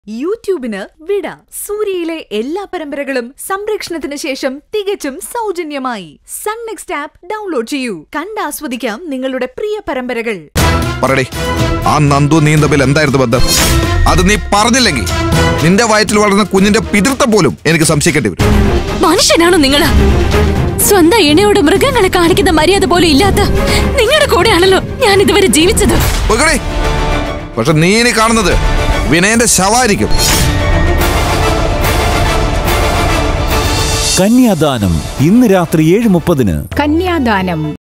യൂട്യൂബിന് വിട സൂര്യയിലെ എല്ലാ പരമ്പരകളും സംരക്ഷണത്തിന് ശേഷം തികച്ചും സൗജന്യമായി സൺ നെക്സ്റ്റ് ആപ്പ് ഡൗൺലോഡ് ചെയ്യൂ കണ്ടാസ്വദിക്കാം നിങ്ങളുടെ പ്രിയ പരമ്പരകൾ പറയടേ ആ നന്ദു നീ തമ്മിൽ എന്തായിരുന്നു ബന്ധം അത് നീ പറഞ്ഞില്ലെങ്കിൽ നിന്റെ വയറ്റിൽ വളർന്ന കുഞ്ഞിന്റെ പിതൃത്വം പോലും എനിക്ക് സംശയിക്കേണ്ടി വരും മനുഷ്യനാണോ നിങ്ങള് സ്വന്തം ഇണയോട് മൃഗങ്ങളെ കാണിക്കുന്ന മര്യാദ പോലും ഇല്ലാത്ത നിങ്ങളുടെ കൂടെയാണല്ലോ ഞാൻ ഇതുവരെ ജീവിച്ചത് പോയിക്കോടേ. പക്ഷെ നീ ഇനി കാണുന്നത് വിനയന്റെ ശവായിരിക്കും കന്യാദാനം ഇന്ന് രാത്രി ഏഴ് മുപ്പതിന് കന്യാദാനം